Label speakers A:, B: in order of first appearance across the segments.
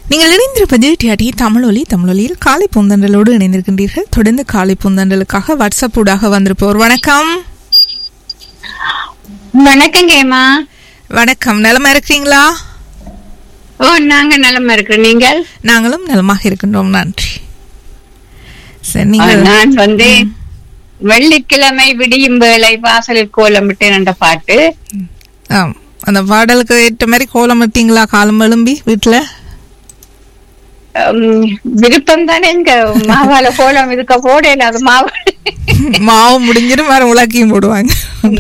A: நீங்கள் இணைந்திருப்பது டிஆர்டி தமிழொலி தமிழொலியில் காலை பூந்தண்டலோடு இணைந்திருக்கின்றீர்கள் தொடர்ந்து காலை பூந்தண்டலுக்காக வாட்ஸ்அப் ஊடாக வந்திருப்போர் வணக்கம்
B: வணக்கம் கேமா
A: வணக்கம் நலமா இருக்கிறீங்களா
B: ஓ நாங்க நலமா இருக்கிறோம் நீங்கள்
A: நாங்களும் நலமாக இருக்கின்றோம் நன்றி சரி
B: ஆ,
A: நீங்கள்
B: நான் வந்து வெள்ளிக்கிழமை விடியும் வேளை வாசலில் கோலமிட்டேன் என்ற பாட்டு
A: ஆம், அந்த பாடலுக்கு ஏற்ற மாதிரி கோலம் விட்டீங்களா காலம் எழும்பி வீட்டுல
B: உம், விருப்பம் தானே இங்க மாவால கோலம் இருக்க போடல அது மாவு
A: மாவு முடிஞ்சிடும் வேற உலக்கையும் போடுவாங்க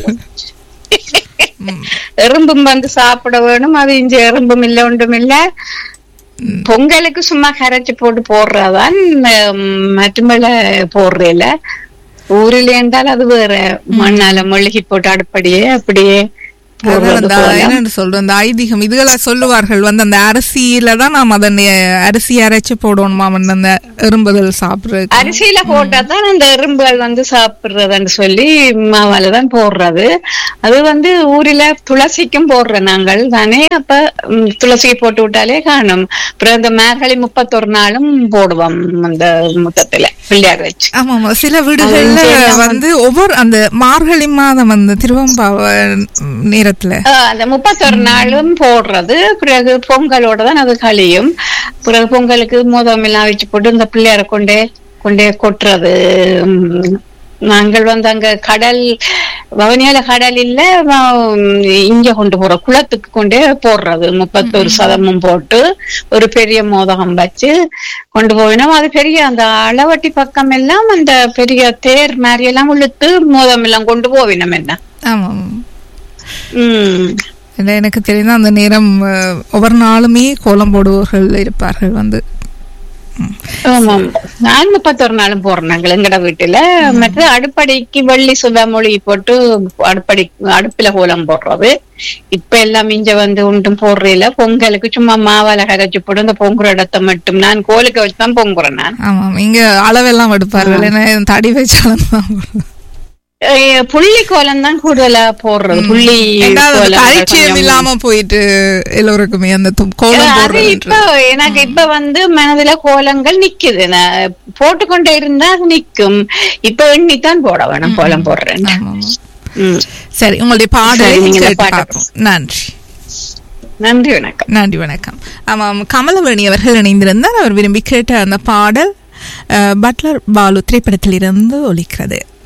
B: எறும்பும் வந்து சாப்பிட வேணும் அது இங்க எறும்பும் இல்ல ஒன்றும் இல்ல பொங்கலுக்கு சும்மா கரைச்சு போட்டு போடுறதான் மற்றுமல போடுறேல ஊரில் என்றால் அது வேற மண்ணால மொழுகி போட்டு அடுப்படியே அப்படியே
A: அதான்
B: போடுறது
A: அந்த
B: கோலம்.
A: என்னன்னு சொல்றோம் அந்த ஐதீகம் இதுகளை சொல்லுவார்கள் வந்து அந்த அரிசியில தான் நாம் அதனை அரிசி அரைச்சு போடணுமா வந்து அந்த எறும்புகள் சாப்பிடுறது
B: அரிசியில போட்டா தான் அந்த எறும்புகள் வந்து சாப்பிடுறதுன்னு சொல்லி மாவால தான் போடுறது அது வந்து ஊரில துளசிக்கும் போடுறோம் நாங்கள் தானே அப்ப ம், துளசி போட்டு விட்டாலே காணும் அப்புறம் இந்த மேர்கழி முப்பத்தொரு நாளும் போடுவோம் அந்த முத்தத்துல பிள்ளையார் வச்சு
A: ஆமா ஆமா சில வீடுகள்ல வந்து ஒவ்வொரு அந்த மார்கழி மாதம் அந்த திருவம்பாவ நேரத்துல
B: ஆஹ் அந்த முப்பத்தொரு நாளும் போடுறது பிறகு பொங்கலோட தான் அது கழியும் பிறகு பொங்கலுக்கு மோதம் எல்லாம் வச்சு போட்டு இந்த பிள்ளையார கொண்டே கொண்டே கொட்டுறது உம், நாங்கள் வந்து அங்க கடல் வவனியால கடல் இல்ல வ- இங்க கொண்டு போற குளத்துக்கு கொண்டே போடுறது முப்பத்தொரு சதமும் போட்டு ஒரு பெரிய மோதகம் வச்சு கொண்டு போயினோம் அது பெரிய அந்த அளவட்டி பக்கம் எல்லாம் அந்த பெரிய தேர் மாதிரி எல்லாம் இழுத்து மோதம் எல்லாம் கொண்டு போவினோம் என்ன
A: ஆமா
B: உம்
A: இல்ல, எனக்கு தெரியும் அந்த நேரம் அஹ், ஒவ்வொரு நாளுமே கோலம் போடுபவர்கள் இருப்பார்கள் வந்து
B: ஆமாம் நான் முப்பத்தொரு நாளும் போடுறாங்க எங்கட வீட்டுல மற்ற அடுப்படிக்கு வெள்ளி சுதா மொழி போட்டு அடுப்படி அடுப்புல கோலம் போடுறது இப்ப எல்லாம் இங்க வந்து ஒன்றும் போடுறதில்ல பொங்கலுக்கு சும்மா மாவால கரைச்சு போட்டு இந்த பொங்குற இடத்த மட்டும் நான் கோலுக்கு வச்சுதான் பொங்குறேன் நான்
A: ஆமா இங்க அளவெல்லாம் எடுப்பார்கள் ஏன்னா தடி வச்சாலும் தான் போடுறது.
B: அஹ் புள்ளி கோலம் தான் கூடுதலா போடுறது புள்ளி
A: ரெண்டாவது அந்த
B: கோலம்
A: பரிச்சயம்
B: கொஞ்சம்
A: இல்லாம போயிட்டு எல்லோருக்குமே அந்த து- கோலம்
B: அது
A: போடுறது
B: இப்ப எனக்கு இப்ப வந்து மனதுல கோலங்கள் நிக்குது நான் போட்டுக்கொண்டே இருந்தா அது நிக்கும் இப்ப எண்ணித்தான் போட வேணும் கோலம் போடுறேன்
A: ஆமா ஆமா.
B: ம்.
A: சரி உங்களுடைய பாடலை
B: சரி, நீங்க
A: கேட்டு
B: பாட்டு
A: பார்ப்போம். நன்றி
B: நன்றி வணக்கம்
A: நன்றி வணக்கம் ஆமாம் கமலவேணி அவர்கள் இணைந்திருந்தார் அவர் விரும்பி கேட்ட அந்த பாடல் அஹ், பட்லர் பாலு திரைப்படத்தில் இருந்து ஒலிக்கிறது